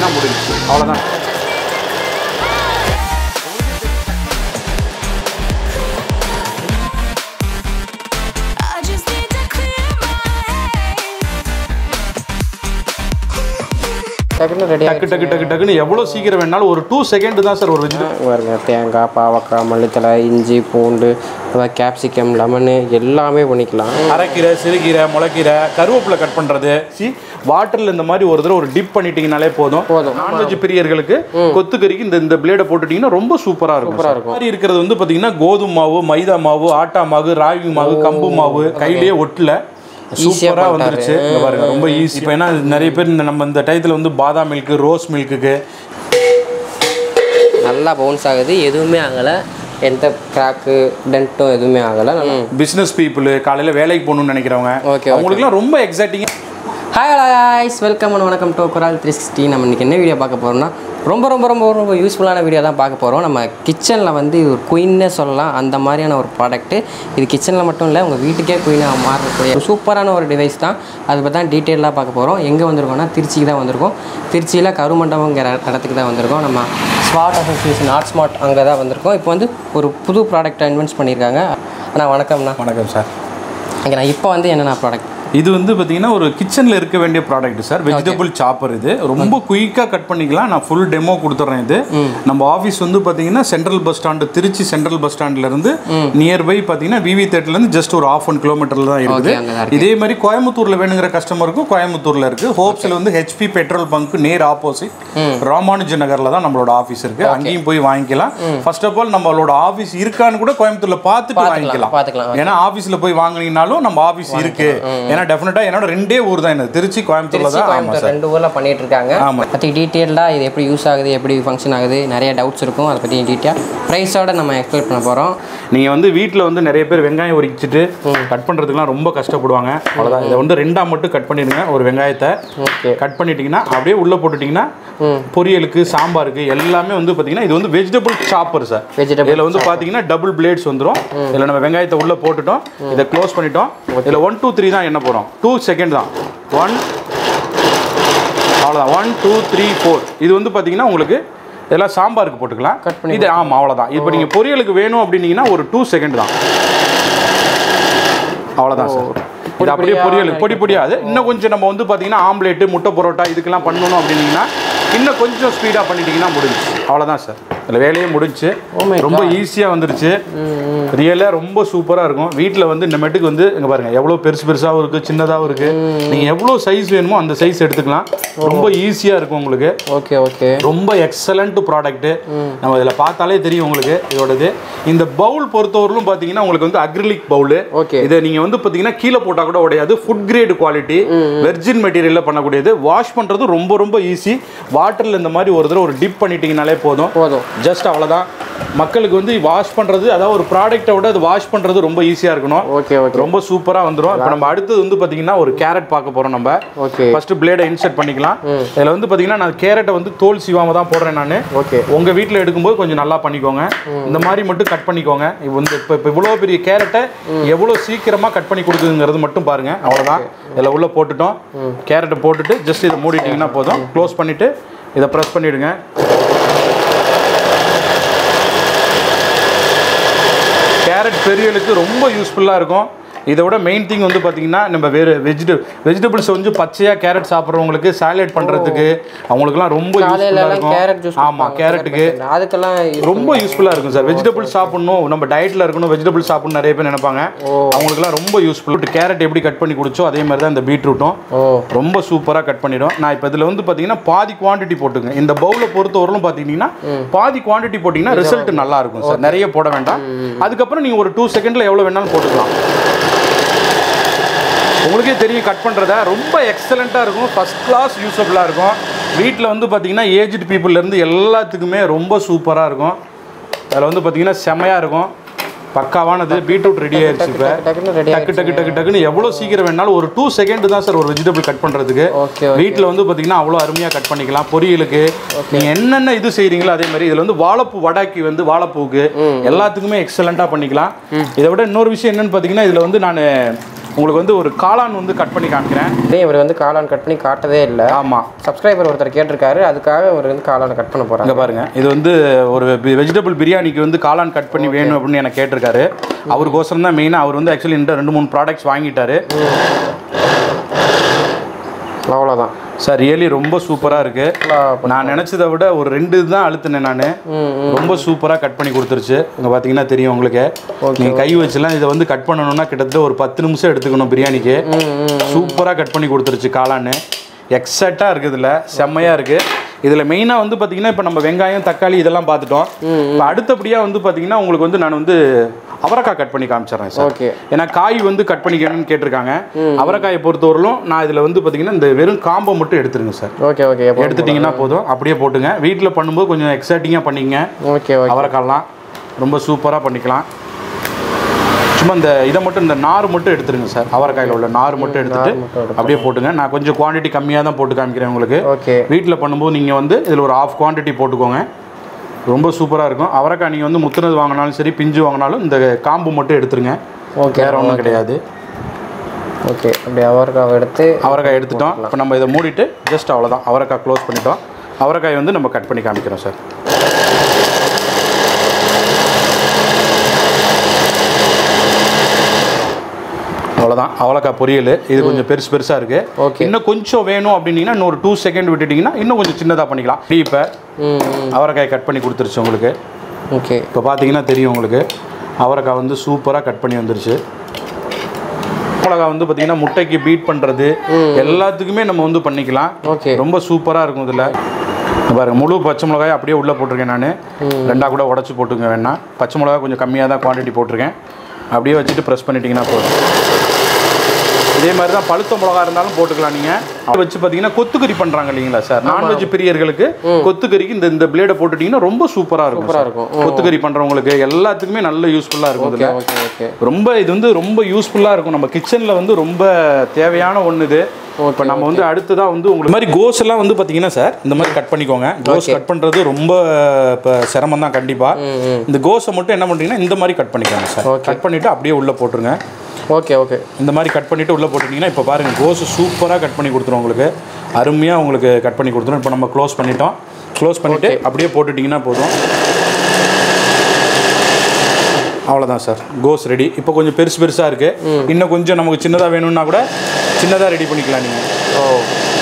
பண்ணிட்டீங்கன்னா முடிஞ்சு அவ்வளோதான் I just need to clear my head. டக்குன்னு ரெடி டக்கு டக்கு டக்கு டக்குன்னு எவ்வளோ சீக்கிரம் வேணாலும் ஒரு டூ செகண்ட் தான் சார் ஒரு வெஜிடபிள் பாருங்க தேங்காய் பாவக்காய் மல்லித்தலை இஞ்சி பூண்டு அப்புறம் கேப்சிகம் லெமனு எல்லாமே பண்ணிக்கலாம் அரைக்கீரை சிறுகீரை முளைக்கீரை கருவேப்பிலை கட் பண்ணுறது சி வாட்டரில் இந்த மாதிரி ஒரு தடவை ஒரு டிப் பண்ணிட்டீங்கனாலே போதும் போதும். நான்வெஜ் பிரியர்களுக்கு கொத்துக்கறிக்கு இந்த இந்த பிளேடை போட்டுட்டீங்கன்னா ரொம்ப சூப்பராக இருக்கும் சூப்பரா சார். இருக்கும். இந்த மாதிரி இருக்கிறது வந்து பார்த்தீங்கன்னா கோதுமை மாவு மைதா மாவு ஆட்டா மாவு ராகி மாவு கம்பு மாவு கையிலேயே ஒட்டல சூப்பராக பண்ணிட்டாரு. வந்துருச்சு இங்க பாருங்க ரொம்ப ஈஸி இப்போ ஏன்னா நிறைய பேர் இந்த நம்ம இந்த டயத்தில் வந்து பாதாம் மில்க்கு ரோஸ் மில்க்குக்கு நல்லா பவுன்ஸ் ஆகுது எதுவுமே ஆகலை எந்த கிராக்கு டென்ட்டும் எதுவுமே ஆகலை நல்லா பிஸ்னஸ் பீப்புள் காலையில் வேலைக்கு போகணும்னு நினைக்கிறவங்க Okay, okay. அவங்களுக்குலாம் ரொம்ப எக்ஸைட்டிங்காக ஹாய் ஹாய்ஸ் வெல்கம் அண்ட் வணக்கம் டு குரால் த்ரீ சிக்ஸ்டி நம்ம இன்றைக்கி என்ன வீடியோ பார்க்க போகிறோம்னா ரொம்ப ரொம்ப ரொம்ப ரொம்ப யூஸ்ஃபுல்லான வீடியோ தான் பார்க்க போகிறோம் நம்ம கிச்சனில் வந்து இது ஒரு குயின்னே சொல்லலாம் அந்த மாதிரியான ஒரு ப்ராடக்ட்டு இது கிச்சனில் மட்டும் இல்லை உங்கள் வீட்டுக்கே குயினாக மாறக்கூடிய ஒரு சூப்பரான ஒரு டிவைஸ் தான் அதை பற்றி தான் டீட்டெயிலாக பார்க்க போகிறோம் எங்கே வந்திருக்கோம்னா திருச்சிக்கு தான் வந்திருக்கோம் திருச்சியில் கருமண்டபங்கிற இடத்துக்கு தான் வந்திருக்கோம் நம்ம ஸ்மார்ட் அசோசியேஷன் ஆர்ட் ஸ்மார்ட் அங்கே தான் வந்திருக்கோம் இப்போ வந்து ஒரு புது ப்ராடக்ட்டை இன்வென்ட்ஸ் பண்ணியிருக்காங்க அண்ணா வணக்கம்ண்ணா வணக்கம் சார் ஓகே நான் இப்போ வந்து என்னென்ன ப்ராடக்ட் இது வந்து பார்த்தீங்கன்னா ஒரு கிச்சனில் இருக்க வேண்டிய ப்ராடக்ட் சார் வெஜிடபிள் சாப்பர் இது ரொம்ப குயிக்காக கட் பண்ணிக்கலாம் நான் ஃபுல் டெமோ கொடுத்துட்றேன் இது நம்ம ஆஃபீஸ் வந்து பார்த்தீங்கன்னா central bus stand Trichy central bus ஸ்டாண்ட்லேருந்து நியர்பை பார்த்தீங்கன்னா விவி தேட்டர்லேருந்து ஜஸ்ட் ஒரு ஆஃப் ஒன் கிலோமீட்டரில் தான் இருக்குது Okay, அங்க தான் இருக்கு. இதே மாதிரி கோயம்புத்தூரில் வேணுங்கிற கஸ்டமருக்கும் கோயம்புத்தூரில் இருக்குது ஹோப்ஸில் வந்து ஹெச்பி பெட்ரோல் பங்க் நேர் ஆப்போசிட் ராமானுஜ நகரில் தான் நம்மளோட ஆஃபீஸ் இருக்குது அங்கேயும் போய் வாங்கிக்கலாம் ஃபர்ஸ்ட் ஆஃப் ஆல் நம்மளோட ஆஃபீஸ் இருக்கான்னு கூட கோயம்புத்தூரில் பார்த்துட்டு பார்த்துக்கலாம், வாங்கிக்கலாம் பார்த்துக்கலாம். ஏன்னா ஆஃபீஸில் போய் வாங்கினீங்கனாலும் நம்ம ஆஃபீஸ் இருக்கு ஏன்னா டெஃபினட்டா என்னோட ரெண்டே ஊர் தான் எனக்கு திருச்சி கோயம்புத்தூர்ல திருச்சி தான் ஆமா கோயம்புத்தூர் சார் ரெண்டு ஊரில் பண்ணிட்டு இருக்காங்க ஆமா. பற்றி டீட்டெயில்டாக இது எப்படி யூஸ் ஆகுது எப்படி ஃபங்க்ஷன் ஆகுது நிறைய டவுட்ஸ் இருக்கும் அதை பற்றி டீட்டெயில் ப்ரைஸோட நம்ம எக்ஸ்பிளைன் பண்ண போகிறோம் நீங்க வந்து வீட்டில் வந்து நிறைய பேர் வெங்காயம் உரிச்சிட்டு கட் பண்றதுக்குலாம் ரொம்ப கஷ்டப்படுவாங்க அவ்வளவுதான் இதை வந்து ரெண்டா மட்டும் கட் பண்ணிடுங்க ஒரு வெங்காயத்தை ஓகே கட் பண்ணிட்டீங்கன்னா அப்படியே உள்ள போட்டுட்டீங்கன்னா பொரியலுக்கு சாம்பாருக்கு எல்லாமே வந்து பாத்தீங்கன்னா இது வந்து வெஜிடபிள் சாப்பர் சார் Vegetable இதுல வந்து பாத்தீங்கன்னா டபுள் பிளேட்ஸ் வந்துரும் இதுல நம்ம வெங்காயத்தை உள்ள போட்டுட்டோம் இதை க்ளோஸ் பண்ணிட்டோம் இதுல ஒன் டூ த்ரீ தான் என்ன போறோம் டூ செகண்ட் தான் ஒன் அவ்வளோதான் ஒன் டூ த்ரீ ஃபோர் இது வந்து பார்த்தீங்கன்னா உங்களுக்கு இதெல்லாம் சாம்பாருக்கு போட்டுக்கலாம் Cut பண்ணி இது ஆமாம் அவ்வளோதான் இப்போ நீங்கள் பொரியலுக்கு வேணும் அப்படின்னீங்கன்னா ஒரு டூ செகண்ட் தான் அவ்வளோதான் சார் இது அப்படியே பொடியா பொரியலுக்கு பொடி பொடியாது இன்னும் கொஞ்சம் நம்ம வந்து பார்த்தீங்கன்னா ஆம்லேட்டு முட்டை பரோட்டா இதுக்கெல்லாம் பண்ணணும் அப்படின்னீங்கன்னா இன்னும் கொஞ்சம் ஸ்பீடாக பண்ணிட்டீங்கன்னா முடிஞ்சு அவ்வளோதான் சார் இதில் வேலையே முடிஞ்சு Oh my ரொம்ப ஈஸியாக வந்துருச்சு ரியலாக ரொம்ப சூப்பராக இருக்கும் வீட்டில் வந்து இந்த மெட்டுக்கு வந்து இங்கே பாருங்கள் எவ்வளோ பெருசு பெருசாகவும் இருக்குது சின்னதாகவும் இருக்குது நீங்கள் எவ்வளோ சைஸ் வேணுமோ அந்த சைஸ் எடுத்துக்கலாம் ரொம்ப ஈஸியாக இருக்கும் உங்களுக்கு ஓகே ஓகே ரொம்ப எக்ஸலண்ட் ப்ராடக்ட்டு நம்ம இதில் பார்த்தாலே தெரியும் உங்களுக்கு இதோடது இந்த பவுல் பொறுத்தவரையிலும் பார்த்தீங்கன்னா உங்களுக்கு வந்து அக்ரிலிக் பவுலு Okay. இதை நீங்கள் வந்து பார்த்தீங்கன்னா கீழே போட்டால் கூட உடையாது ஃபுட் கிரேட் குவாலிட்டி வெர்ஜின் மெட்டீரியலில் பண்ணக்கூடியது வாஷ் பண்ணுறது ரொம்ப ரொம்ப ஈஸி வாட்டரில் இந்த மாதிரி ஒரு தடவை ஒரு டிப் பண்ணிட்டீங்கனாலே போதும் போதும் ஜஸ்ட் அவ்வளோதான் மக்களுக்கு வந்து வாஷ் பண்ணுறது அதாவது ஒரு ப்ராடக்ட்டை விட அது வாஷ் பண்ணுறது ரொம்ப ஈஸியாக இருக்கணும் ஓகே ஓகே ரொம்ப சூப்பராக வந்துடும் இப்போ நம்ம அடுத்தது வந்து பார்த்தீங்கன்னா ஒரு கேரட் பார்க்க போகிறோம் நம்ம ஓகே ஃபர்ஸ்ட் பிளேடை இன்சர்ட் பண்ணிக்கலாம் இதில் வந்து பார்த்தீங்கன்னா நான் கேரட்டை வந்து தோல் சீவாம தான் போடுறேன் நான் ஓகே உங்கள் வீட்டில் எடுக்கும்போது கொஞ்சம் நல்லா பண்ணிக்கோங்க இந்த மாதிரி மட்டும் கட் பண்ணிக்கோங்க இப்போ வந்து இப்போ இப்போ இவ்வளோ பெரிய கேரட்டை எவ்வளோ சீக்கிரமாக கட் பண்ணி கொடுக்குதுங்கிறது மட்டும் பாருங்கள் அவ்வளோதான் இதில் உள்ள போட்டுட்டோம் கேரட்டை போட்டுட்டு ஜஸ்ட் இதை மூடிட்டிங்கன்னா போதும் க்ளோஸ் பண்ணிவிட்டு இதை ப்ரெஸ் பண்ணிவிடுங்க கேரட் பெரியலுக்கு ரொம்ப யூஸ்ஃபுல்லாக இருக்கும் இதை விட மெயின் திங் வந்து பார்த்தீங்கன்னா நம்ம வேறு வெஜிட வெஜிடபிள்ஸ் வந்து பச்சையாக கேரட் சாப்பிட்றவங்களுக்கு சாலட் பண்ணுறதுக்கு அவங்களுக்குலாம் ரொம்ப யூஸ்ஃபுல்லாக காலையிலலாம் கேரட் ஜூஸ் இருக்கும் ஆமாம் கேரட்டுக்கு அதுக்கெல்லாம் ரொம்ப யூஸ்ஃபுல்லாக இருக்கும் சார் வெஜிடபிள் சாப்பிடணும் நம்ம டயட்டில் இருக்கணும் வெஜிடபிள் சாப்பிடணும் நிறைய பேர் நினைப்பாங்க அவங்களுக்குலாம் ரொம்ப யூஸ்ஃபுல் கேரட் எப்படி கட் பண்ணி குடிச்சோ அதே மாதிரி தான் இந்த பீட்ரூட்டும் ஓ ரொம்ப சூப்பராக கட் பண்ணிடும் நான் இப்போ இதில் வந்து பார்த்தீங்கன்னா பாதி குவாண்டிட்டி போட்டுங்க இந்த பவுலை பொறுத்தவரையிலும் பார்த்தீங்கன்னா பாதி குவாண்டிட்டி போட்டிங்கன்னா ரிசல்ட் நல்லா இருக்கும் சார் நிறைய போட வேண்டாம் அதுக்கப்புறம் நீங்கள் ஒரு டூ செகண்டில் எவ்வளோ வேணாலும் போட்டுக்கலாம் உங்களுக்கே தெரியும் கட் பண்ணுறத ரொம்ப எக்ஸலண்ட்டாக இருக்கும் ஃபஸ்ட் கிளாஸ் யூஸபுளாக இருக்கும் வீட்டில் வந்து பார்த்தீங்கன்னா ஏஜ்டு பீப்புள்லேருந்து எல்லாத்துக்குமே ரொம்ப சூப்பராக இருக்கும் அதில் வந்து பார்த்தீங்கன்னா செமையாக இருக்கும் பக்காவானது பீட்ரூட் ரெடி ஆயிடுச்சு இப்போ டக்குன்னு ரெடி டக்கு டக்கு டக்கு டக்குன்னு எவ்வளோ சீக்கிரம் வேணாலும் ஒரு டூ செகண்ட் தான் சார் ஒரு வெஜிடபிள் கட் பண்ணுறதுக்கு ஓகே வீட்டில் வந்து பார்த்தீங்கன்னா அவ்வளோ அருமையாக கட் பண்ணிக்கலாம் பொரியலுக்கு நீங்கள் என்னென்ன இது செய்கிறீங்களோ அதே மாதிரி இதில் வந்து வாழைப்பூ வடாக்கி வந்து வாழைப்பூக்கு எல்லாத்துக்குமே எக்ஸலண்ட்டாக பண்ணிக்கலாம் இதை விட இன்னொரு விஷயம் என்னன்னு பார்த்தீங்கன்னா இதில் வந்து நான் உங்களுக்கு வந்து ஒரு காளான் வந்து கட் பண்ணி காமிக்கிறேன் இதே இவர் வந்து காளான் கட் பண்ணி காட்டவே இல்லை ஆமாம் சப்ஸ்கிரைபர் ஒருத்தர் கேட்டிருக்காரு அதுக்காக அவர் வந்து காளான் கட் பண்ண போகிறாங்க இங்கே பாருங்க இது வந்து ஒரு வெஜிடபிள் பிரியாணிக்கு வந்து காளான் கட் பண்ணி வேணும் அப்படின்னு எனக்கு கேட்டிருக்காரு அவருக்கோசரம் தான் மெயினாக அவர் வந்து ஆக்சுவலி இந்த ரெண்டு மூணு ப்ராடக்ட்ஸ் வாங்கிட்டாரு அவ்வளோதான் சார் ரியலி ரொம்ப சூப்பராக இருக்கு நான் நினச்சதை விட ஒரு ரெண்டு தான் அழுத்தினேன் நான் ரொம்ப சூப்பராக கட் பண்ணி கொடுத்துருச்சு இங்கே பார்த்தீங்கன்னா தெரியும் உங்களுக்கு நீங்கள் கை வச்சுலாம் இதை வந்து கட் பண்ணணும்னா கிட்டத்தட்ட ஒரு பத்து நிமிஷம் எடுத்துக்கணும் பிரியாணிக்கு சூப்பராக கட் பண்ணி கொடுத்துருச்சு காளான்னு எக்ஸாக்டாக இருக்குது இதில் செம்மையாக இருக்குது இதில் மெயினாக வந்து பார்த்தீங்கன்னா இப்போ நம்ம வெங்காயம் தக்காளி இதெல்லாம் பார்த்துட்டோம் இப்போ அடுத்தபடியாக வந்து பார்த்தீங்கன்னா உங்களுக்கு வந்து நான் வந்து அவரைக்காய் கட் பண்ணி காமிச்சிடுறேன் சார் ஓகே ஏன்னா காய் வந்து கட் பண்ணிக்கணும்னு கேட்டிருக்காங்க அவரைக்காயை பொறுத்தவரையிலும் நான் இதில் வந்து பார்த்தீங்கன்னா இந்த வெறும் காம்பை மட்டும் எடுத்துருங்க சார் ஓகே ஓகே எடுத்துட்டிங்கன்னா போதும் அப்படியே போட்டுங்க வீட்டில் பண்ணும்போது கொஞ்சம் எக்ஸைட்டிங்காக பண்ணிக்கங்க ஓகே ஓகே அவரைக்காய்லாம் ரொம்ப சூப்பராக பண்ணிக்கலாம் சும்மா இந்த இதை மட்டும் இந்த நார் மட்டும் எடுத்துருங்க சார் அவரைக்காயில் உள்ள நார் மட்டும் எடுத்துட்டு அப்படியே போட்டுங்க நான் கொஞ்சம் குவாண்டிட்டி கம்மியாக தான் போட்டு காமிக்கிறேன் உங்களுக்கு ஓகே வீட்டில் பண்ணும்போது நீங்கள் வந்து இதில் ஒரு ஆஃப் குவாண்டிட்டி போட்டுக்கோங்க ரொம்ப சூப்பராக இருக்கும் அவரைக்காய் நீங்கள் வந்து முத்துனது வாங்கினாலும் சரி பிஞ்சு வாங்கினாலும் இந்த காம்பு மட்டும் எடுத்துருங்க ஓகே வேறு ஒன்றும் கிடையாது ஓகே அப்படி அவருக்காக எடுத்து அவரைக்காய் எடுத்துட்டோம் இப்போ நம்ம இதை மூடிட்டு ஜஸ்ட் அவ்வளோதான் அவரைக்காய் க்ளோஸ் பண்ணிட்டோம் அவரைக்காய் வந்து நம்ம கட் பண்ணி காமிக்கிறோம் சார் அவ்வளோதான் அவரைக்காய் பொரியல் இது கொஞ்சம் பெருசு பெருசாக இருக்குது Okay. இன்னும் கொஞ்சம் வேணும் அப்படின்னீங்கன்னா இன்னொரு டூ செகண்ட் விட்டுட்டிங்கன்னா இன்னும் கொஞ்சம் சின்னதாக பண்ணிக்கலாம் இப்போ ம் ம் அவரைக்காய் கட் பண்ணி கொடுத்துருச்சு உங்களுக்கு ஓகே இப்போ பார்த்தீங்கன்னா தெரியும் உங்களுக்கு அவரைக்காய் வந்து சூப்பராக கட் பண்ணி வந்துருச்சு மிளகா வந்து பார்த்தீங்கன்னா முட்டைக்கு பீட் பண்ணுறது எல்லாத்துக்குமே நம்ம வந்து பண்ணிக்கலாம் ஓகே ரொம்ப சூப்பராக இருக்கும் இதில் பாருங்க முழு பச்சை மிளகாய் அப்படியே உள்ளே போட்டிருக்கேன் நான் ரெண்டா கூட உடச்சி போட்டுங்க வேணா பச்சை மிளகாய் கொஞ்சம் கம்மியாக தான் குவான்டிட்டி போட்டிருக்கேன் அப்படியே வச்சுட்டு ப்ரெஸ் பண்ணிட்டீங்கன்னா போதும் இதே மாதிரி தான் பழுத்த மிளகா இருந்தாலும் போட்டுக்கலாம் நீங்கள் வச்சு பார்த்தீங்கன்னா கொத்துக்கறி பண்ணுறாங்க இல்லைங்களா சார் நான்வெஜ் பிரியர்களுக்கு கொத்துக்கறிக்கு இந்த இந்த பிளேடை போட்டுட்டிங்கன்னா ரொம்ப சூப்பராக இருக்கும் சூப்பரா சார். இருக்கும். கொத்துக்கறி பண்ணுறவங்களுக்கு எல்லாத்துக்குமே நல்ல யூஸ்ஃபுல்லாக இருக்கும் ஓகே இதில் ஓகே ஓகே ரொம்ப இது வந்து ரொம்ப யூஸ்ஃபுல்லாக இருக்கும் நம்ம கிச்சனில் வந்து ரொம்ப தேவையான ஒன்று இது இப்போ நம்ம வந்து அடுத்ததாக வந்து உங்களுக்கு இந்த மாதிரி கோஸ் எல்லாம் வந்து பார்த்தீங்கன்னா சார் இந்த மாதிரி கட் பண்ணிக்கோங்க கோஸ் கட் பண்ணுறது ரொம்ப இப்போ சிரமம் தான் கண்டிப்பாக இந்த கோஸை மட்டும் என்ன பண்ணுறீங்கன்னா இந்த மாதிரி கட் பண்ணிக்கோங்க சார் கட் பண்ணிவிட்டு அப்படியே உள்ளே போட்டுருங்க ஓகே ஓகே இந்த மாதிரி கட் பண்ணிவிட்டு உள்ளே போட்டுட்டிங்கன்னா இப்போ பாருங்கள் கோஸு சூப்பராக கட் பண்ணி கொடுத்துரும் உங்களுக்கு அருமையாக உங்களுக்கு கட் பண்ணி கொடுத்துரும் இப்போ நம்ம க்ளோஸ் பண்ணிட்டோம் க்ளோஸ் பண்ணிவிட்டு அப்படியே போட்டுட்டிங்கன்னா போதும் அவ்வளோதான் சார் கோஸ் ரெடி இப்போ கொஞ்சம் பெருசு பெருசாக இருக்குது இன்னும் கொஞ்சம் நமக்கு சின்னதாக வேணும்னா கூட சின்னதாக ரெடி பண்ணிக்கலாம் நீங்கள் ஓ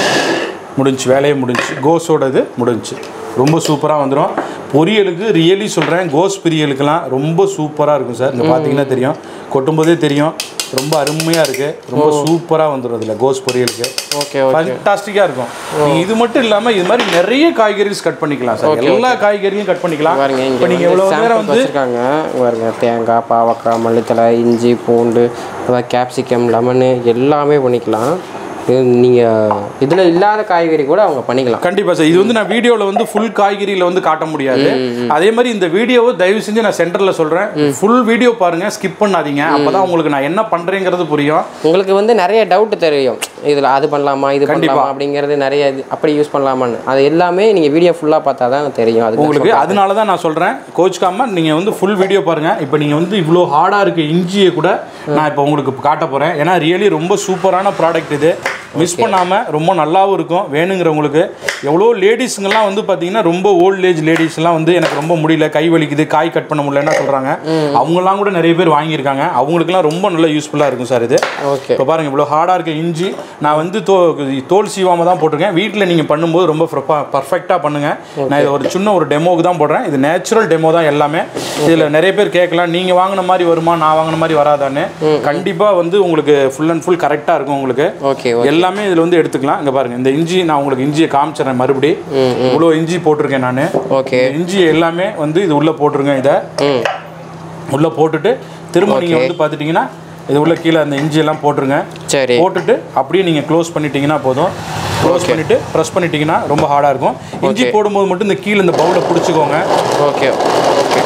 முடிஞ்சு வேலையே முடிஞ்சு கோஸோட இது முடிஞ்சு ரொம்ப சூப்பராக வந்துடும் பொரியலுக்கு ரியலி சொல்கிறேன் கோஸ் பிரியலுக்கெல்லாம் ரொம்ப சூப்பராக இருக்கும் சார் இங்கே பார்த்தீங்கன்னா தெரியும் கொட்டும்போதே தெரியும் ரொம்ப அருமையாக இருக்குது ரொம்ப சூப்பராக வந்துடும் இதில் கோஸ் பொரியலுக்கு ஓகே ஓகே ஃபண்டாஸ்டிக்காக இருக்கும் நீங்கள் இது மட்டும் இல்லாமல் இது மாதிரி நிறைய காய்கறிஸ் கட் பண்ணிக்கலாம் சார் எல்லா காய்கறியும் கட் பண்ணிக்கலாம் பாருங்க இப்போ இங்கே நீங்கள் எவ்வளோ நேரம் வந்து வச்சுருக்காங்க பாருங்க தேங்காய் பாவக்காய் மல்லித்தலை இஞ்சி பூண்டு அப்புறம் கேப்சிகம் லெமனு எல்லாமே பண்ணிக்கலாம் இது நீங்கள் இதில் இல்லாத காய்கறி கூட அவங்க பண்ணிக்கலாம் கண்டிப்பா சார் இது வந்து நான் வீடியோவில் வந்து ஃபுல் காய்கறியில் வந்து காட்ட முடியாது அதே மாதிரி இந்த வீடியோவை தயவு செஞ்சு நான் சென்டரில் சொல்கிறேன் ஃபுல் வீடியோ பாருங்க ஸ்கிப் பண்ணாதீங்க அப்பதான் உங்களுக்கு நான் என்ன பண்ணுறேங்கிறது புரியும் உங்களுக்கு வந்து நிறைய டவுட் தெரியும் இதில் அது பண்ணலாமா இது பண்ணலாமா அப்படிங்கிறது நிறைய இது அப்படி யூஸ் பண்ணலாமான்னு அது எல்லாமே நீங்கள் வீடியோ ஃபுல்லாக பார்த்தா தான் தெரியும் அது உங்களுக்கு அதனால தான் நான் சொல்கிறேன் கோச்சுக்காம நீங்கள் வந்து ஃபுல் வீடியோ பாருங்கள் இப்போ நீங்கள் வந்து இவ்வளோ ஹார்டாக இருக்க இஞ்சியை கூட நான் இப்போ உங்களுக்கு காட்ட போகிறேன் ஏன்னா ரியலி ரொம்ப சூப்பரான ப்ராடக்ட் இது மிஸ் பண்ணாமல் ரொம்ப நல்லாவும் இருக்கும் வேணுங்கிறவங்களுக்கு எவ்வளோ லேடிஸுங்கெல்லாம் வந்து பார்த்தீங்கன்னா ரொம்ப ஓல்ட் ஏஜ் லேடிஸ்லாம் வந்து எனக்கு ரொம்ப முடியல கை வலிக்குது காய் கட் பண்ண முடியலன்னா சொல்கிறாங்க அவங்கெல்லாம் கூட நிறைய பேர் வாங்கியிருக்காங்க அவங்களுக்குலாம் ரொம்ப நல்ல யூஸ்ஃபுல்லாக இருக்கும் சார் இது ஓகே இப்போ பாருங்க இவ்வளோ ஹார்டாக இருக்க இஞ்சி நான் வந்து தோ தோல் சீவாமல் தான் போட்டிருக்கேன் வீட்டில் நீங்கள் பண்ணும்போது ரொம்ப பர்ஃபெக்டாக பண்ணுங்கள் நான் இதை ஒரு சின்ன ஒரு டெமோக்கு தான் போடுறேன் இது நேச்சுரல் டெமோ தான் எல்லாமே இதில் நிறைய பேர் கேட்கலாம் நீங்கள் வாங்கின மாதிரி வருமா நான் வாங்கின மாதிரி வராதான்னு கண்டிப்பாக வந்து உங்களுக்கு ஃபுல் அண்ட் ஃபுல் கரெக்டாக இருக்கும் உங்களுக்கு ஓகே ஓகே எல்லாமே இதில் வந்து எடுத்துக்கலாம் இங்கே பாருங்க இந்த இஞ்சி நான் உங்களுக்கு இஞ்சியை காமிச்சிடுறேன் மறுபடி இவ்வளோ இஞ்சி போட்டிருக்கேன் நான் ஓகே இஞ்சி எல்லாமே வந்து இது உள்ளே போட்டுருங்க இதை ம் உள்ளே போட்டுட்டு திரும்ப நீங்கள் வந்து பார்த்துட்டிங்கன்னா இது உள்ள கீழே அந்த இஞ்சி எல்லாம் போட்டுருங்க சரி போட்டுட்டு அப்படியே நீங்கள் க்ளோஸ் பண்ணிட்டீங்கன்னா போதும் க்ளோஸ் பண்ணிவிட்டு ப்ரெஸ் பண்ணிட்டீங்கன்னா ரொம்ப ஹார்டாக இருக்கும் இஞ்சி Okay. போடும்போது மட்டும் இந்த கீழே இந்த பவுலை பிடிச்சிக்கோங்க ஓகே ஓகே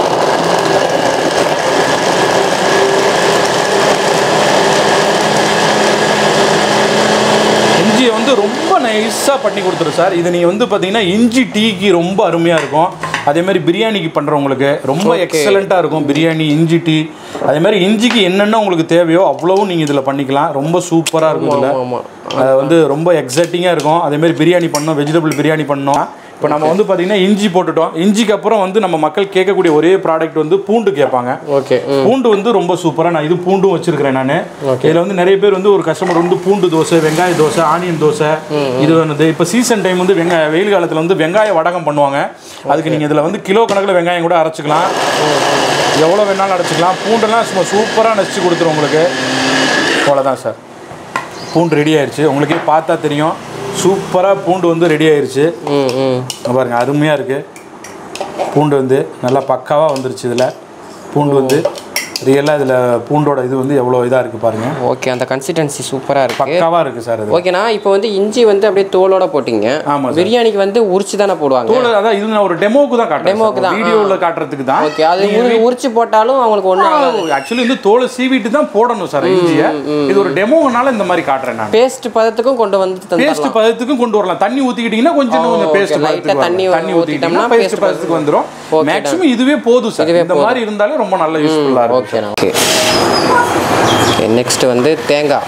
இஞ்சியை வந்து ரொம்ப நைஸாக பண்ணி கொடுத்துரும் சார் இது நீங்கள் வந்து பார்த்தீங்கன்னா இஞ்சி டீக்கு ரொம்ப அருமையாக இருக்கும் அதே மாதிரி பிரியாணிக்கு பண்ணுறவங்களுக்கு ரொம்ப எக்ஸலண்ட்டாக இருக்கும் பிரியாணி இஞ்சி டீ அதே மாதிரி இஞ்சிக்கு என்னென்ன உங்களுக்கு தேவையோ அவ்வளவும் நீங்கள் இதில் பண்ணிக்கலாம் ரொம்ப சூப்பராக இருக்கும் இதில் ஆமாம் அது வந்து ரொம்ப எக்ஸைட்டிங்காக இருக்கும் அதே மாதிரி பிரியாணி பண்ணோம் வெஜிடபிள் பிரியாணி பண்ணோம் இப்போ நம்ம வந்து பார்த்தீங்கன்னா இஞ்சி போட்டுட்டோம் இஞ்சிக்கு அப்புறம் வந்து நம்ம மக்கள் கேட்கக்கூடிய ஒரே ப்ராடக்ட் வந்து பூண்டு கேட்பாங்க ஓகே ம் பூண்டு வந்து ரொம்ப சூப்பராக நான் இது பூண்டும் வச்சிருக்கிறேன் நான் இதில் வந்து நிறைய பேர் வந்து ஒரு கஸ்டமர் வந்து பூண்டு தோசை வெங்காய தோசை ஆனியன் தோசை இது வந்து இப்போ சீசன் டைம் வந்து வெங்காய வெயில் காலத்தில் வந்து வெங்காய வடகம் பண்ணுவாங்க அதுக்கு நீங்கள் இதில் வந்து கிலோ கணக்கில் வெங்காயம் கூட அரைச்சிக்கலாம் எவ்வளோ வேணாலும் அரைச்சிக்கலாம் பூண்டெல்லாம் சும்மா சூப்பராக நசிச்சு கொடுத்துரும் உங்களுக்கு அவ்வளோதான் சார் பூண்டு ரெடி ஆயிருச்சு உங்களுக்கே பார்த்தா தெரியும் சூப்பராக பூண்டு வந்து ரெடி ஆயிருச்சு ம் ம் இங்க பாருங்க அருமையாக இருக்குது பூண்டு வந்து நல்லா பக்காவாக வந்துருச்சு இதில் பூண்டு வந்து ரியலாக இதில் பூண்டோட இது வந்து எவ்வளோ இதாக இருக்குது பாருங்க ஓகே அந்த கன்சிஸ்டன்சி சூப்பராக இருக்கு பக்காவாக இருக்குது சார் இது ஓகேண்ணா இப்போ வந்து இஞ்சி வந்து அப்படியே தோலோட போட்டிங்க ஆமா சார். பிரியாணிக்கு வந்து உரிச்சு தானே போடுவாங்க தோல் அதான் இது நான் ஒரு டெமோக்கு தான் Demoக்கு காட்டுறேன் தான், வீடியோவில் காட்டுறதுக்கு தான் ஓகே அது உரி- உரிச்சு போட்டாலும் அவங்களுக்கு ஒன்றும் ஆக்சுவலி வந்து தோலை சீவிட்டு தான் போடணும் சார் இஞ்சியை இது ஒரு டெமோனால இந்த மாதிரி காட்டுறேன் நான் பேஸ்ட் பதத்துக்கும் கொண்டு வந்து பேஸ்ட் தந்துடலாம் பதத்துக்கும் கொண்டு வரலாம் தண்ணி ஊத்திக்கிட்டீங்கன்னா கொஞ்சம் இன்னும் கொஞ்சம் ஓ, பேஸ்ட் okay. பதத்துக்கு Light ஆ தண்ணி வரலாம். தண்ணி ஊத்திக்கிட்டீங்கன்னா ஊத்திட்டோம்னா பேஸ்ட் paste பதத்துக்கு வந்துரும் Okay, மேக்ஸிமம் இதுவே போதும் சார் இதுவே இந்த மாதிரி இருந்தாலே ரொம்ப நல்ல யூஸ்ஃபுல்லா இருக்கும் ஓகேண்ணா ஓகே ஓகே நெக்ஸ்ட் வந்து தேங்காய்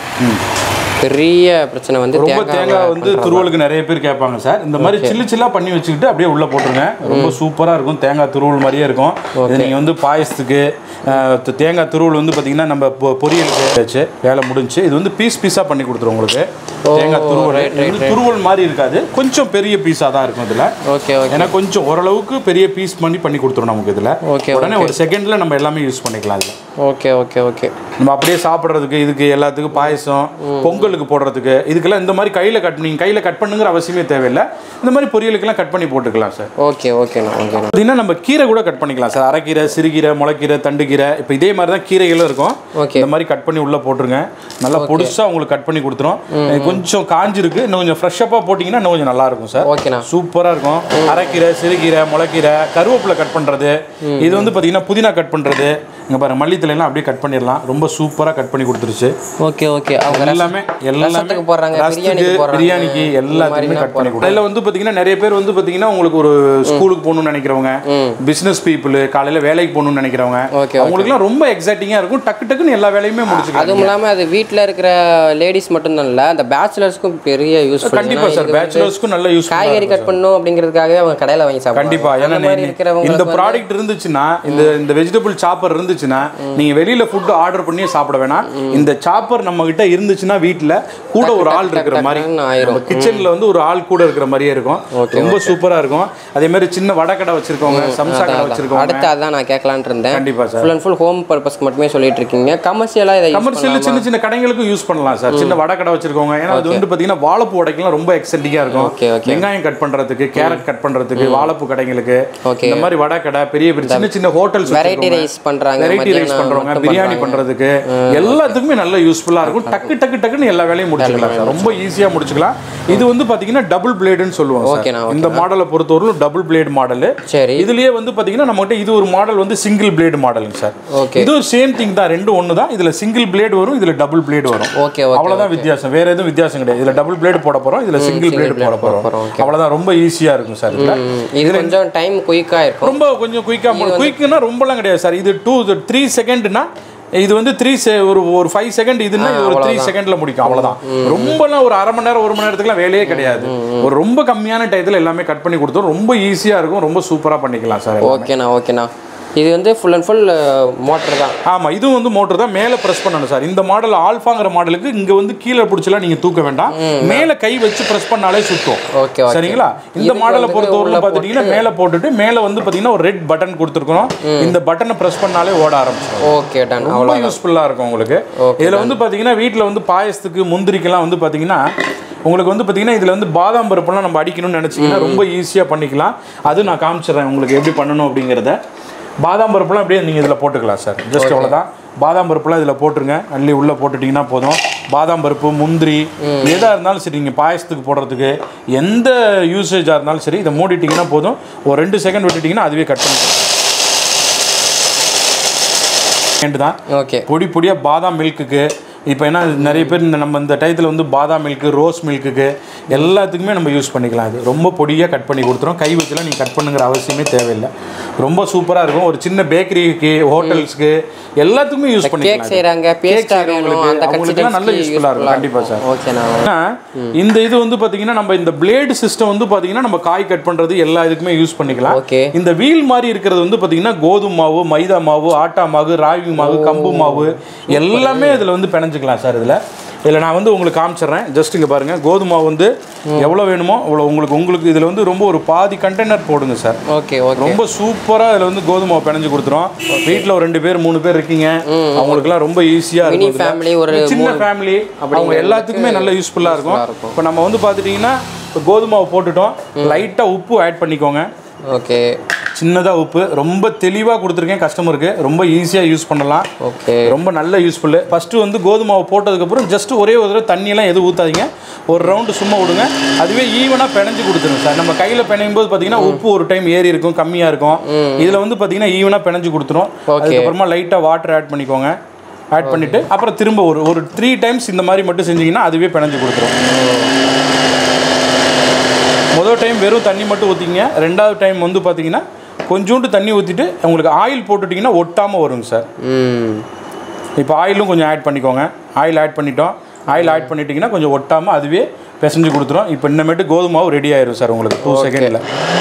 பெரிய பிரச்சனை வந்து ரொம்ப தேங்காய் வந்து துருவலுக்கு நிறைய பேர் கேட்பாங்க சார் இந்த மாதிரி சில்லு சில்லா பண்ணி வச்சுக்கிட்டு அப்படியே உள்ள போட்டுருங்க ரொம்ப சூப்பரா இருக்கும் தேங்காய் துருவல் மாதிரியே இருக்கும் இது நீங்க வந்து பாயசத்துக்கு அஹ், த- தேங்காய் துருவல் வந்து பாத்தீங்கன்னா நம்ம பொ- பொரியலுக்கு வச்சு வேலை முடிஞ்சு இது வந்து பீஸ் பீஸா பண்ணி கொடுத்துரும் உங்களுக்கு தேங்காய் துருவல் இது வந்து துருவல் மாதிரி இருக்காது கொஞ்சம் பெரிய பீஸா தான் இருக்கும் இதுல ஓகே ஓகே ஏன்னா கொஞ்சம் ஓரளவுக்கு பெரிய பீஸ் பண்ணி பண்ணி கொடுத்துரும் நமக்கு இதுல Okay, உடனே ஒரு செகண்ட்ல நம்ம எல்லாமே யூஸ் பண்ணிக்கலாம் இதுல ஓகே ஓகே ஓகே நம்ம அப்படியே சாப்பிட்றதுக்கு இதுக்கு எல்லாத்துக்கும் பாயசம் பொங்கலுக்கு போடுறதுக்கு இதுக்கெல்லாம் இந்த மாதிரி கையில் கட் நீங்கள் கையில் கட் பண்ணுங்கிற அவசியமே தேவையில்லை இந்த மாதிரி பொரியலுக்கெல்லாம் கட் பண்ணி போட்டுக்கலாம் சார் ஓகே ஓகேண்ணா ஓகேண்ணா பார்த்தீங்கன்னா நம்ம கீரை கூட கட் பண்ணிக்கலாம் சார் அரைக்கீரை சிறுகீரை முளைக்கீரை தண்டுக்கீரை இப்போ இதே மாதிரி தான் கீரைகளும் இருக்கும் Okay. இந்த மாதிரி கட் பண்ணி உள்ளே போட்டுருங்க நல்லா பொடிசாக உங்களுக்கு கட் பண்ணி கொடுத்துரும் இது கொஞ்சம் காஞ்சிருக்கு இன்னும் கொஞ்சம் ஃப்ரெஷ்ஷப்பாக போட்டிங்கன்னா இன்னும் கொஞ்சம் நல்லா இருக்கும் சார் ஓகேண்ணா சூப்பராக இருக்கும் அரைக்கீரை சிறுகீரை முளைக்கீரை கருவேப்பிலை கட் பண்ணுறது இது வந்து பார்த்தீங்கன்னா புதினா கட் பண்ணுறது இங்கே பாருங்க மல்லித்தலையெல்லாம் அப்படியே கட் பண்ணிடலாம் ரொம்ப சூப்பராக கட் பண்ணி கொடுத்துருச்சு ஓகே ஓகே அவங்க ரச- எல்லாமே எல்லாமே ரசத்துக்கு போடுறாங்க, ரசத்துக்கு, பிரியாணிக்கு போடுறாங்க. பிரியாணிக்கு எல்லாத்துக்குமே மாதிரிலாம் கட் பண்ணி கொடுக்கும் அதில் வந்து பார்த்தீங்கன்னா நிறைய பேர் வந்து பார்த்தீங்கன்னா உங்களுக்கு ஒரு ஸ்கூலுக்கு போகணும்னு நினைக்கிறவங்க பிஸ்னஸ் பீப்புள் காலையில் வேலைக்கு போகணும்னு நினைக்கிறவங்க Okay, அவங்களுக்குலாம் ரொம்ப எக்ஸைட்டிங்காக இருக்கும் டக்கு டக்குன்னு எல்லா வேலையுமே முடிச்சுக்கலாம் அதுவும் இல்லாமல் அது வீட்டில் இருக்கிற லேடிஸ் மட்டும்தான் இல்லை அந்த பேச்சுலர்ஸ்க்கும் பெரிய யூஸ்ஃபுல் கண்டிப்பா சார் பேச்சுலர்ஸ்க்கும் நல்ல யூஸ் காய்கறி கட் பண்ணணும் அப்படிங்கிறதுக்காகவே அவங்க கடையில் வாங்கி சாப்பிடுவாங்க கண்டிப்பா ஏன்னா அந்த மாதிரி நீ- இருக்கிறவங்க இந்த ப்ராடக்ட் இருந்துச்சுன்னா இந்த இந்த வெஜிடபிள் சாப்பர் இருந்துச்சுன்னா நீங்க வெளியில ஃபுட் ஆர்டர் பண்ணி சாப்பிட வேணாம் இந்த சாப்பர் நம்ம கிட்ட இருந்துச்சுன்னா வீட்ல கூட ஒரு ஆள் இருக்கிற மாதிரி டக்குன்னு ஆயிரும். கிச்சன்ல வந்து ஒரு ஆள் கூட இருக்கிற மாதிரியே இருக்கும் ரொம்ப சூப்பரா இருக்கும் அதே மாதிரி சின்ன வடக்கடை வச்சிருக்கவங்க சம்சா கடை வச்சிருக்கவங்க அடுத்து அதான் நான் கேட்கலான்ட்டு இருந்தேன் கண்டிப்பா sir full and full home பர்பஸ்க்கு மட்டுமே சொல்லிட்டு இருக்கீங்க கமர்ஷியலாக இதை use கமர்ஷியல் சின்ன சின்ன கடைகளுக்கும் யூஸ் பண்ணலாம் சார் சின்ன வடக்கடை வச்சிருக்கவங்க ஏன்னா அது வந்து பாத்தீங்கன்னா வாழைப்பூ உடைக்கலாம் ரொம்ப எக்ஸென்டிங்கா இருக்கும் Okay, okay. வெங்காயம் கட் பண்றதுக்கு கேரட் கட் பண்றதுக்கு வாழைப்பூ கடைங்களுக்கு Okay. இந்த மாதிரி வடக்கடை பெரிய பெரிய சின்ன சின்ன ஹோட்டல்ஸ் வெரைட்டி ரைஸ் பண்ணுறாங்க வெரைட்டி ரைஸ் பண்றவங்க பிரியாணி பண்றதுக்கு எல்லாத்துக்குமே நல்ல யூஸ்ஃபுல்லா இருக்கும் டக்கு டக்கு டக்குன்னு எல்லா வேலையும் முடிச்சுக்கலாம் சார் ரொம்ப ஈஸியா முடிச்சுக்கலாம் இது வந்து பாத்தீங்கன்னா டபுள் பிளேடுன்னு சொல்லுவாங்க ஓகேண்ணா, சார் இந்த மாடலை பொறுத்தவரையிலும் டபுள் பிளேட் மாடல் சரி இதுலயே வந்து பாத்தீங்கன்னா நம்மகிட்ட இது ஒரு மாடல் வந்து சிங்கிள் பிளேடு மாடலுங்க சார் ஓகே இது சேம் திங் தான் ரெண்டும் ஒன்று தான் இதுல சிங்கிள் பிளேடு வரும் இதுல டபுள் பிளேடு வரும் ஓகே ஓகே அவ்வளவுதான் வித்தியாசம் வேற எதுவும் வித்தியாசம் கிடையாது இதுல டபுள் பிளேடு போட போறோம் இதுல சிங்கிள் பிளேடு போட போறோம் அவ்வளவுதான் ரொம்ப ஈஸியா இருக்கும் சார் இதுல இது கொஞ்சம் டைம் குயிக்காக இருக்கும் ரொம்ப கொஞ்சம் குயிக்கா குயிக்குன்னா ரொம்பலாம் கிடையாது சார் இது டூ த்ரீ செகண்ட்னா இது வந்து த்ரீ ஒரு ஒரு ஃபைவ் செகண்ட் இதுன்னா இது ஒரு த்ரீ செகண்ட்ல முடிக்கும் அவ்வளவுதான் ரொம்பலாம் ஒரு அரை மணி நேரம் ஒரு மணி நேரத்துக்குலாம் வேலையே கிடையாது ஒரு ரொம்ப கம்மியான டயத்துல எல்லாமே கட் பண்ணி கொடுத்தோம் ரொம்ப ஈஸியா இருக்கும் ரொம்ப சூப்பரா பண்ணிக்கலாம் சார் ஓகேண்ணா ஓகேண்ணா இது வந்து ஃபுல் அண்ட் ஃபுல் மோட்டர் தான் ஆமா இதுவும் வந்து மோட்டர் தான் மேலே ப்ரெஸ் பண்ணணும் சார் இந்த மாடல் ஆல்ஃபாங்கிற மாடலுக்கு இங்க வந்து கீழே பிடிச்சலாம் நீங்க தூக்க வேண்டாம் மேலே கை வச்சு ப்ரெஸ் பண்ணாலே சுத்தும் ஓகே ஓகே சரிங்களா இந்த இதுக்கு மாடலை வந்து பொறுத்தவரைக்கும் உள்ள பார்த்துட்டீங்கன்னா மேலே போட்டுட்டு மேலே வந்து பார்த்தீங்கன்னா ஒரு ரெட் பட்டன் கொடுத்துருக்கோம் இந்த பட்டனை ப்ரெஸ் பண்ணாலே ஓட ஆரம்பிச்சிடும் ஓகே டன் ரொம்ப யூஸ்ஃபுல்லாக இருக்கும் உங்களுக்கு இதில் வந்து பார்த்தீங்கன்னா வீட்டில் வந்து பாயசத்துக்கு முந்திரிக்கெல்லாம் வந்து பார்த்தீங்கன்னா உங்களுக்கு வந்து பார்த்தீங்கன்னா இதில் வந்து பாதாம் பருப்பெல்லாம் நம்ம அடிக்கணும்னு நினச்சிங்கன்னா ரொம்ப ஈஸியாக பண்ணிக்கலாம் அது நான் காமிச்சிடுறேன் உங்களுக்கு எப்படி பண்ணணும் அப்படிங்கிறத பாதாம் பருப்புலாம் அப்படியே நீங்கள் இதில் போட்டுக்கலாம் சார் ஜஸ்ட் அவ்வளோதான் பாதாம் பருப்புலாம் இதில் போட்டுருங்க அள்ளி உள்ளே போட்டுட்டிங்கன்னா போதும் பாதாம் பருப்பு முந்திரி எதாக இருந்தாலும் சரி நீங்கள் பாயசத்துக்கு போடுறதுக்கு எந்த யூசேஜாக இருந்தாலும் சரி இதை மூடிட்டிங்கன்னா போதும் ஒரு ரெண்டு செகண்ட் விட்டுட்டிங்கன்னா அதுவே கட் பண்ணி செகண்ட் தான் ஓகே பொடி பொடியாக பாதாம் மில்க்குக்கு இப்போ என்ன நிறைய பேர் இந்த நம்ம இந்த டயத்தில் வந்து பாதாம் மில்க்கு ரோஸ் மில்க்குக்கு எல்லாத்துக்குமே நம்ம யூஸ் பண்ணிக்கலாம் இது ரொம்ப பொடியாக கட் பண்ணி கொடுத்துரும் கை வச்சுலாம் நீங்கள் கட் பண்ணுங்கிற அவசியமே தேவையில்லை ரொம்ப சூப்பராக இருக்கும் ஒரு சின்ன பேக்கரிக்கு ஹோட்டல்ஸ்க்கு எல்லாத்துக்குமே யூஸ் கேக் பண்ணிக்கலாம் செய்கிறாங்க பேஸ்ட்டாக வேணும் அந்த அவங்களுக்குலாம் நல்ல யூஸ்ஃபுல்லாக இருக்கும் கண்டிப்பாக சார் ஓகேண்ணா ஆனா, இந்த இது வந்து பாத்தீங்கன்னா நம்ம இந்த பிளேடு சிஸ்டம் வந்து பாத்தீங்கன்னா நம்ம காய் கட் பண்றது எல்லா இதுக்குமே யூஸ் பண்ணிக்கலாம் ஓகே இந்த வீல் மாதிரி இருக்கிறது வந்து பாத்தீங்கன்னா கோதுமை மாவு மைதா மாவு ஆட்டா மாவு ராகி மாவு கம்பு மாவு எல்லாமே இதுல வந்து பிணைஞ்சுக்கலாம் சார் இதுல இதில் நான் வந்து உங்களுக்கு காமிச்சிடுறேன் ஜஸ்ட் இங்கே பாருங்கள் கோதுமை மாவு வந்து எவ்வளோ வேணுமோ அவ்வளோ உங்களுக்கு உங்களுக்கு இதில் வந்து ரொம்ப ஒரு பாதி கண்டெய்னர் போடுங்க சார் ஓகே ஓகே ரொம்ப சூப்பராக இதில் வந்து கோதுமை மாவு பிணைஞ்சு கொடுத்துரும் வீட்டில் ஒரு ரெண்டு பேர் மூணு பேர் இருக்கீங்க அவங்களுக்குலாம் ரொம்ப ஈஸியாக மினி இருக்கும் இதுல. ஃபேமிலி ஒரு சின்ன ஃபேமிலி அவங்க எல்லாத்துக்குமே நல்ல யூஸ்ஃபுல்லாக இருக்கும் இருக்கும். இப்போ நம்ம வந்து பார்த்துட்டிங்கன்னா இப்போ கோதுமை மாவு போட்டுட்டோம் லைட்டாக உப்பு ஆட் பண்ணிக்கோங்க ஓகே சின்னதாக உப்பு ரொம்ப தெளிவாக கொடுத்துருக்கேன் கஸ்டமருக்கு ரொம்ப ஈஸியாக யூஸ் பண்ணலாம் ஓகே ரொம்ப நல்ல யூஸ்ஃபுல்லு ஃபஸ்ட்டு வந்து கோதுமை மாவு போட்டதுக்கப்புறம் ஜஸ்ட் ஒரே ஒரு தடவை தண்ணியெல்லாம் எதுவும் ஊற்றாதீங்க ஒரு ரவுண்டு சும்மா விடுங்க அதுவே ஈவனாக பிணைஞ்சு கொடுத்துருங்க சார் நம்ம கையில் பிணையும் போது பார்த்தீங்கன்னா உப்பு ஒரு டைம் ஏறி இருக்கும் கம்மியாக இருக்கும் இதில் வந்து பார்த்தீங்கன்னா ஈவனாக பிணைஞ்சு கொடுத்துரும் அதுக்கப்புறமா லைட்டாக வாட்டர் ஆட் பண்ணிக்கோங்க ஆட் பண்ணிவிட்டு அப்புறம் திரும்ப ஒரு ஒரு த்ரீ டைம்ஸ் இந்த மாதிரி மட்டும் செஞ்சீங்கன்னா அதுவே பிணைஞ்சு கொடுத்துரும் முதல் டைம் வெறும் தண்ணி மட்டும் ஊற்றிங்க ரெண்டாவது டைம் வந்து பார்த்தீங்கன்னா கொஞ்சோண்டு தண்ணி ஊற்றிட்டு உங்களுக்கு ஆயில் போட்டுட்டிங்கன்னா ஒட்டாமல் வருங்க சார் ம் இப்போ ஆயிலும் கொஞ்சம் ஆட் பண்ணிக்கோங்க ஆயில் ஆட் பண்ணிட்டோம் ஆயில் ஆட் பண்ணிட்டீங்கன்னா கொஞ்சம் ஒட்டாமல் அதுவே பிசைஞ்சு கொடுத்துரும் இப்போ இன்னமேட்டு கோதுமை மாவு ரெடி ஆயிரும் சார் உங்களுக்கு டூ செகண்டில்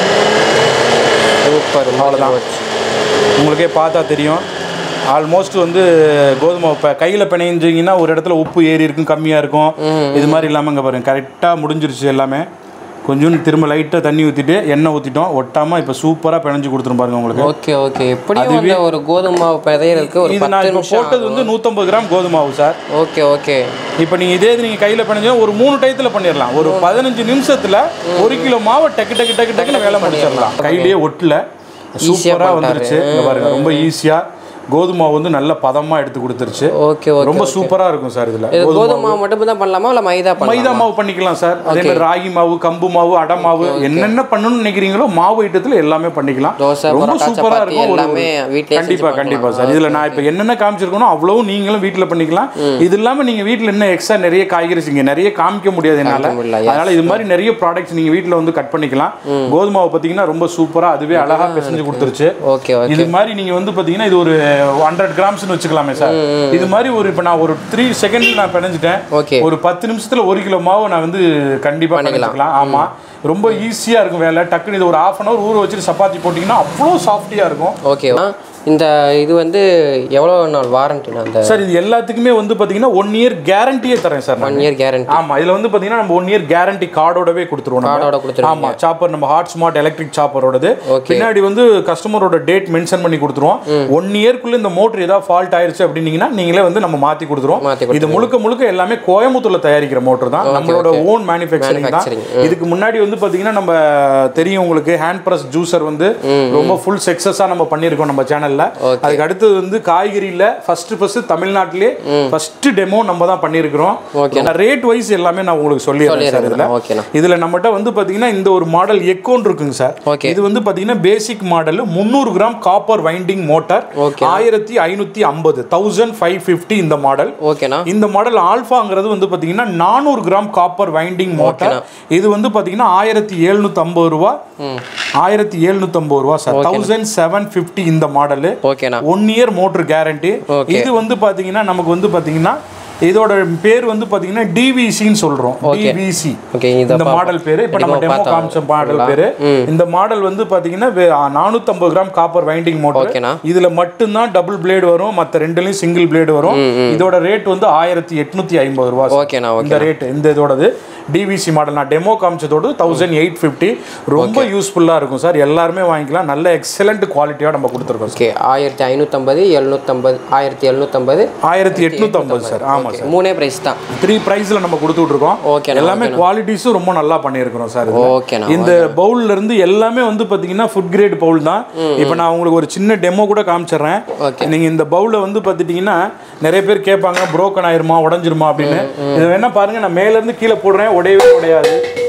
சூப்பர் அவ்வளோதான் உங்களுக்கே பார்த்தா தெரியும் ஆல்மோஸ்ட் வந்து கோதுமை இப்போ கையில் பிணைஞ்சிங்கன்னா ஒரு இடத்துல உப்பு ஏறி இருக்கும் கம்மியாக இருக்கும் இது மாதிரி இல்லாமல் இங்கே பாருங்க கரெக்டாக முடிஞ்சிருச்சு எல்லாமே கொஞ்சோண்டு திரும்ப லைட்டாக தண்ணி ஊற்றிட்டு எண்ணெய் ஊற்றிட்டோம் ஒட்டாமல் இப்போ சூப்பராக பிணைஞ்சு கொடுத்துரும் பாருங்க உங்களுக்கு ஓகே ஓகே எப்படியும் வந்து ஒரு கோதுமை மாவு பிதையிறதுக்கு ஒரு இது நான் பத்து இப்போ நிமிஷம் போட்டது வந்து நூற்றம்பது கிராம் கோதுமை மாவு சார் ஓகே ஓகே இப்போ நீங்கள் இதே இது நீங்கள் கையில் பிணைஞ்சா ஒரு மூணு டயத்தில் பண்ணிடலாம் ஒரு பதினஞ்சு நிமிஷத்தில் ஒரு கிலோ மாவை டக்கு டக்கு டக்கு டக்குன்னு வேலை முடிச்சிடலாம் கையிலேயே ஒட்டல சூப்பராக வந்துருச்சு இங்க பாருங்க ரொம்ப ஈஸியாக கோதுமை மாவு வந்து நல்ல பதமாக எடுத்து கொடுத்துருச்சு ஓகே ஓகே ரொம்ப சூப்பராக இருக்கும் சார் இதில் இது கோதுமை மாவு மட்டும் தான் பண்ணலாமா இல்லை மைதா பண்ணலாமா மைதா மாவு பண்ணிக்கலாம் சார் அதே மாதிரி ராகி மாவு கம்பு மாவு அடை மாவு என்னென்ன பண்ணணும்னு நினைக்கிறீங்களோ மாவு ஐட்டத்தில் எல்லாமே பண்ணிக்கலாம் தோசை, ரொம்ப பரோட்டா, சூப்பராக சப்பாத்தி இருக்கும் ஒரு- எல்லாமே வீட்லயே கண்டிப்பா செஞ்சு கண்டிப்பா பண்ணலாம். சார் இதுல நான் இப்போ என்னென்ன காமிச்சிருக்கணும் அவ்வளவும் நீங்களும் வீட்டில் பண்ணிக்கலாம் இது இல்லாம நீங்க வீட்டில் இன்னும் எக்ஸ்ட்ரா நிறைய காய்கறிஸ் இங்க நிறைய காமிக்க முடியாது என்னால காமிக்க முடியல, yes. அதனால இது மாதிரி நிறைய ப்ராடக்ட்ஸ் நீங்க வீட்டில் வந்து கட் பண்ணிக்கலாம் கோதுமை மாவு பார்த்தீங்கன்னா ரொம்ப சூப்பரா அதுவே அழகா பிசைஞ்சு கொடுத்துருச்சு ஓகே ஓகே இது மாதிரி நீங்க வந்து பாத்தீங்கன்னா இது ஒரு ஹண்ட்ரட் கிராம்ஸ்னு வச்சுக்கலாமே சார் இது மாதிரி ஒரு இப்போ நான் ஒரு த்ரீ செகண்ட்ல நான் பிணைஞ்சிட்டேன் ஓகே ஒரு பத்து நிமிஷத்துல ஒரு கிலோ மாவு நான் வந்து கண்டிப்பா பண்ணிக்கலாம் ஆமா ரொம்ப ஈஸியா இருக்கும் வேலை டக்குன்னு இது ஒரு half அன் அவர் ஊற வச்சுட்டு சப்பாத்தி போட்டிங்கன்னா அவ்வளோ சாஃப்டியா இருக்கும் ஓகே இந்த இது வந்து எவ்வளோ நாள் வாரண்டி அந்த சார் இது எல்லாத்துக்குமே வந்து பாத்தீங்கன்னா ஒன் இயர் கேரண்டியே தரேன் சார் ஒன் இயர் கேரண்டி ஆமா இதுல வந்து பாத்தீங்கன்னா நம்ம ஒன் இயர் கேரண்டி கார்டோடவே கொடுத்துருவோம் நம்ம. கார்டோட கொடுத்துருவீங்க. ஆமா சாப்பர் நம்ம ஹாட் ஸ்மார்ட் எலக்ட்ரிக் சாப்பரோடது Okay. பின்னாடி வந்து கஸ்டமரோட டேட் மென்ஷன் பண்ணி கொடுத்துருவோம் ஒன் இயர்க்குள்ள இந்த மோட்டர் ஏதாவது ஃபால்ட் ஆயிருச்சு அப்படின்னீங்கன்னா நீங்களே வந்து நம்ம மாத்தி கொடுத்துருவோம் மாத்தி இது முழுக்க முழுக்க எல்லாமே கோயம்புத்தூர்ல தயாரிக்கிற மோட்டர் தான் நம்மளோட ஓன் மேனுஃபேக்சரிங் தான் Manufacturing. இதுக்கு முன்னாடி வந்து பாத்தீங்கன்னா நம்ம தெரியும் உங்களுக்கு ஹேண்ட் பிரஸ் ஜூசர் வந்து ரொம்ப ஃபுல் சக்சஸா நம்ம பண்ணியிருக்கோம் நம்ம சேனல்ல அதுக்கு அடுத்தது வந்து காய்கறியில ஃபர்ஸ்ட் ஃபர்ஸ்ட் தமிழ்நாட்டிலே ஃபர்ஸ்ட் டெமோ நம்ம தான் பண்ணியிருக்கிறோம் ரேட் வைஸ் எல்லாமே நான் உங்களுக்கு சொல்லிடுறேன் சார் இதுல ஓகேண்ணா இதுல நம்மகிட்ட வந்து பாத்தீங்கன்னா இந்த ஒரு மாடல் எக்கோன் இருக்குங்க சார் Okay. இது வந்து பாத்தீங்கன்னா பேசிக் மாடல் முந்நூறு gram copper winding motor Okay. ஆயிரத்தி ஐநூத்தி ஐம்பது தௌசண்ட் ஃபைவ் ஃபிஃப்டி இந்த மாடல் ஓகேண்ணா இந்த மாடல் ஆல்ஃபாங்கிறது வந்து பாத்தீங்கன்னா நானூறு கிராம் காப்பர் வைண்டிங் மோட்டார் இது வந்து பாத்தீங்கன்னா ஆயிரத்தி எழுநூத்தி ஐம்பது ரூபா ஆயிரத்தி எழுநூத்தி ஐம்பது ரூபா சார் தௌசண்ட் செவன் ஃபிஃப்டி இந்த மாடலு ஓகேண்ணா one year motor guarantee Okay. இது வந்து பாத்தீங்கன்னா நமக்கு வந்து பாத்தீங்கன்னா இதோட பேர் வந்து பாத்தீங்கன்னா டிவிசின்னு சொல்றோம் டிவிசி ஓகே இதை இந்த மாடல் பேரு இப்போ நம்ம டெமோ காமிச்ச மாடல் பேரு இந்த மாடல் வந்து பாத்தீங்கன்னா நானூத்தம்பது கிராம் காப்பர் வைண்டிங் மோட்டர் ஓகேண்ணா இதுல மட்டும்தான் டபுள் பிளேடு வரும் மத்த ரெண்டுலயும் சிங்கிள் பிளேடு வரும் இதோட ரேட் வந்து ஆயிரத்தி எட்நூத்தி ஐம்பது ரூபா சார். ஓகேண்ணா ஓகே இந்த ரேட் இந்த இதோடது டிவிசி மாடல் நான் டெமோ காமிச்சதோடு தௌசண்ட் எயிட் ஃபிஃப்டி ரொம்ப யூஸ்ஃபுல்லாக இருக்கும் சார் எல்லாருமே வாங்கிக்கலாம் நல்ல எக்ஸலண்ட் குவாலிட்டியாக நம்ம கொடுத்துருக்கோம் சார் ஓகே ஆயிரத்தி ஐநூற்றம்பது எழுநூற்றம்பது ஆயிரத்தி எழுநூற்றம்பது ஆயிரத்தி எட்நூத்தம்பது சார் ஆமாம் சார் மூணே ப்ரைஸ் தான் த்ரீ ப்ரைஸில் நம்ம கொடுத்துட்ருக்கோம் ஓகேண்ணா, எல்லாமே குவாலிட்டிஸும் ரொம்ப நல்லா பண்ணியிருக்கிறோம் சார் இதுல. ஓகேண்ணா இந்த பவுல்ல இருந்து எல்லாமே வந்து பாத்தீங்கன்னா ஃபுட் கிரேட் பவுல் தான் இப்போ நான் உங்களுக்கு ஒரு சின்ன டெமோ கூட காமிச்சிடுறேன் Okay. நீங்க இந்த பவுலை வந்து பார்த்துட்டீங்கன்னா நிறைய பேர் கேட்பாங்க broken ஆயிருமா உடஞ்சிருமா அப்படின்னு இது வேணா பாருங்க நான் மேல இருந்து கீழே போடுறேன் உடையவே உடையாது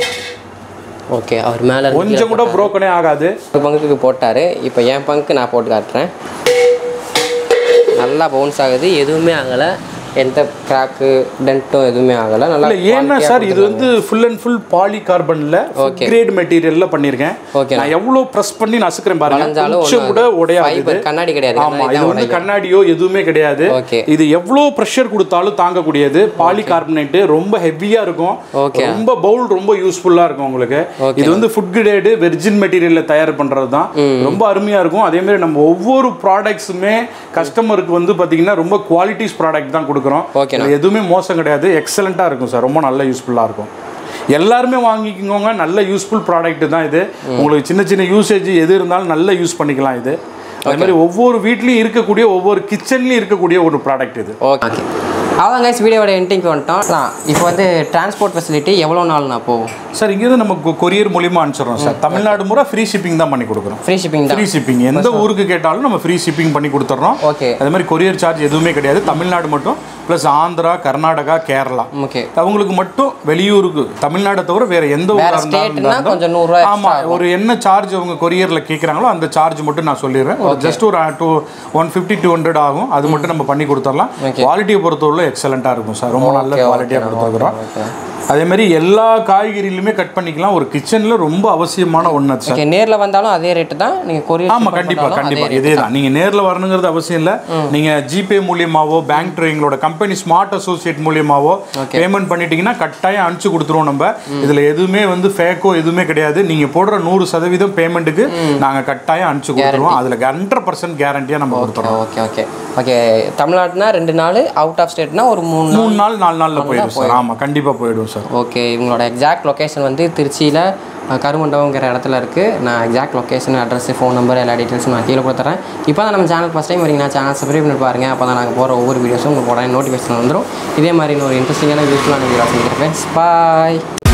ஓகே அவர் மேலே கொஞ்சம் கூட broken-ஏ ஆகாது ஒரு பங்குக்கு போட்டார் இப்போ என் பங்குக்கு நான் போட்டு காட்டுறேன் நல்லா பவுன்ஸ் ஆகுது எதுவுமே ஆகலை எந்த கிராக்கு டென்ட்டும் எதுவுமே ஆகலை நல்லா இல்ல ஏன்னா சார் இது வந்து ஃபுல் அண்ட் ஃபுல் பாலி கார்பன்ல கிரேட் மெட்டீரியல்ல பண்ணிருக்கேன் Okay. நான் எவ்வளவு பிரஸ் பண்ணி நசுக்கிறேன் பாருங்க வளைஞ்சாலும் கொஞ்சம் கூட உடையாது ஃபைபர் கண்ணாடி கிடையாது ஆமா கண்ணாடி இது தான் வந்து உடையும். கண்ணாடியோ எதுவுமே கிடையாது Okay. இது எவ்வளவு ப்ரெஷர் கொடுத்தாலும் தாங்கக்கூடியது பாலி கார்பனேட் ரொம்ப ஹெவியா இருக்கும் Okay. ரொம்ப பவுல் ரொம்ப யூஸ்ஃபுல்லா இருக்கும் உங்களுக்கு Okay. இது வந்து ஃபுட் கிரேடு வெர்ஜின் மெட்டீரியல்ல தயார் பண்றது தான் ரொம்ப அருமையா இருக்கும் அதே மாதிரி நம்ம ஒவ்வொரு ப்ராடக்ட்ஸுமே கஸ்டமருக்கு வந்து பாத்தீங்கன்னா ரொம்ப குவாலிட்டிஸ் ப்ராடக்ட் தான் கொடுக்குறோம் Okay, இதுல எதுவுமே மோசம் கிடையாது எக்ஸலண்ட்டாக இருக்கும் சார் ரொம்ப நல்ல யூஸ்ஃபுல்லாக இருக்கும் எல்லாருமே வாங்கிக்கோங்க நல்ல யூஸ்ஃபுல் ப்ராடக்ட் தான் இது உங்களுக்கு சின்ன சின்ன யூசேஜ் எது இருந்தாலும் நல்லா யூஸ் பண்ணிக்கலாம் இது அதே மாதிரி ஒவ்வொரு வீட்லேயும் இருக்கக்கூடிய ஒவ்வொரு கிச்சன்லேயும் இருக்கக்கூடிய ஒரு ப்ராடக்ட் இது ஓகே ஓகே அதான் கைஸ் வீடியோட எண்டிங்க்கு வந்துட்டோம் நான் இப்போ வந்து டிரான்ஸ்போர்ட் ஃபெசிலிட்டி எவ்வளோ நாள் நான் போகும் சார் இங்கேருந்து நம்ம கொரியர் மூலியமா அனுப்பிச்சிடுறோம் சார் தமிழ்நாடு முறை ஃப்ரீ ஷிப்பிங் தான் பண்ணி கொடுக்குறோம் ஃப்ரீ ஷிப்பிங் தான் ஃப்ரீ ஷிப்பிங் எந்த ஊருக்கு கேட்டாலும் நம்ம ஃப்ரீ ஷிப்பிங் பண்ணி கொடுத்துட்றோம் ஓகே அதே மாதிரி கொரியர் சார்ஜ் எதுவுமே கிடையாது தமிழ்நாடு மட்டும் ப்ளஸ் ஆந்திரா கர்நாடகா கேரளா ஓகே அவங்களுக்கு மட்டும் வெளியூருக்கு தமிழ்நாடை தவிர வேற எந்த வேற ஊரா இருந்தாலும் ஸ்டேட்னா கொஞ்சம் நூறுரூவா ஆமா ஒரு என்ன சார்ஜ் அவங்க கொரியர்ல கேக்குறாங்களோ அந்த சார்ஜ் மட்டும் நான் சொல்லிடுறேன் ஒரு ஜஸ்ட் ஒரு two one fifty two hundred ஆகும் அது மட்டும் நம்ம பண்ணி கொடுத்துடலாம் குவாலிட்டியை பொறுத்தவரை எக்ஸலண்டா இருக்கும் சார் ரொம்ப நல்ல குவாலிட்டியா கொடுத்துருக்குறோம் அதே மாதிரி எல்லா காய்கறிகளுமே கட் பண்ணிக்கலாம் ஒரு கிச்சன்ல ரொம்ப அவசியமான ஒன்று சார் ஓகே நேரில் வந்தாலும் அதே ரேட்டு தான் நீங்கள் கொரியர் ஆமா கண்டிப்பா கண்டிப்பா இதே தான் நீங்க நேர்ல வரணுங்கிறது அவசியம் இல்ல நீங்க ஜிபே மூலியமாவோ பேங்க் எங்களோட கம்பெனி ஸ்மார்ட் அசோசியேட் மூலியமாவோ பேமெண்ட் பண்ணிட்டீங்கன்னா கட்டாயம் அனுப்பிச்சு கொடுத்துருவோம் நம்ம இதுல எதுவுமே வந்து ஃபேக்கோ எதுவுமே கிடையாது நீங்க போடுற நூறு சதவீதம் பேமெண்ட்டுக்கு நாங்க கட்டாயம் அனுப்பிச்சு கொடுத்துருவோம் அதுல ஹண்ட்ரட் பர்சன்ட் கேரண்டியா நம்ம கொடுத்துறோம் ஓகே ஓகே ஓகே தமிழ்நாட்டுனா ரெண்டு நாள் அவுட் ஆஃப் ஸ்டேட்னா ஒரு மூணு நாள் மூணு நாள் நாலு நாள்ல போயிடும் சார் ஆமா கண்டிப்பா போயிடும் சார் ஓகே இவங்களோட எக்ஸாக்ட் லொக்கேஷன் வந்து திருச்சியில் கருமண்டபங்கிற இடத்துல இருக்குது நான் exact location address phone number எல்லா டீட்டெயில்ஸும் நான் கீழே கொடுத்துறேன் இப்போ தான் நம்ம சேனல் ஃபஸ்ட் டைம் வரீங்கன்னா சேனல் சப்ஸ்கிரைப் பண்ணி பாருங்கள் அப்போ தான் நாங்கள் போகிற ஒவ்வொரு வீடியோஸும் உங்களுக்கு உடனே நோட்டிஃபிகேஷன் வந்துடும் இதே மாதிரி இன்னொரு இன்ட்ரெஸ்டிங்கான யூஸ்ஃபுல்லான வீடியோ செஞ்சுருப்பேன் பாய்